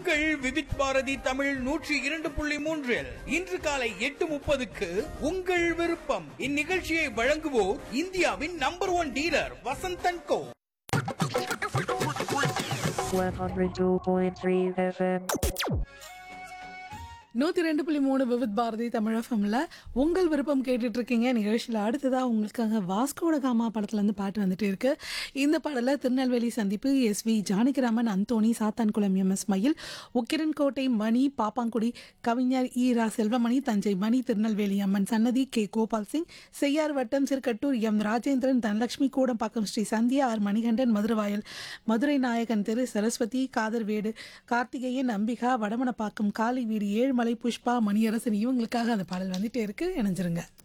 உங்கள் விவித் பாரதி தமிழ் நூற்றி இரண்டு புள்ளி மூன்றில் இன்று காலை எட்டு முப்பதுக்கு உங்கள் விருப்பம் இந்நிகழ்ச்சியை வழங்குவோர் இந்தியாவின் number one dealer Vasanthan Co 102.3 FM. நூற்றி ரெண்டு புள்ளி மூணு விவித் பாரதி தமிழ் எஃப்எம்ல உங்கள் விருப்பம் கேட்டுட்டு இருக்கீங்க நிகழ்ச்சியில் அடுத்ததாக உங்களுக்காக வாஸ்கோட காமா படத்துலேருந்து பாட்டு வந்துட்டு இருக்கு இந்த பாடலில் திருநெல்வேலி சந்திப்பு S V Janakiraman Anthony Sathankulam M S Mayil Ukkiran கோட்டை மணி பாப்பாங்குடி கவிஞர் ஈ ரா செல்வமணி தஞ்சை மணி திருநெல்வேலி அம்மன் சன்னதி கே கோபால் சிங் செய்யார் வட்டம் சிறுகட்டூர் எம் ராஜேந்திரன் தனலட்சுமி கூடம்பாக்கம் ஸ்ரீ சந்தியா ஆர் மணிகண்டன் மதுரவாயல் மதுரை நாயகன் திரு சரஸ்வதி காதர்வேடு கார்த்திகேயன் அம்பிகா வடமணப்பாக்கம் காளி வீடு ஏழுமலை புஷ்பா மணியரசன் இவங்களுக்காக அந்த பாடல் வந்துட்டே இருக்கு இணைஞ்சிருங்க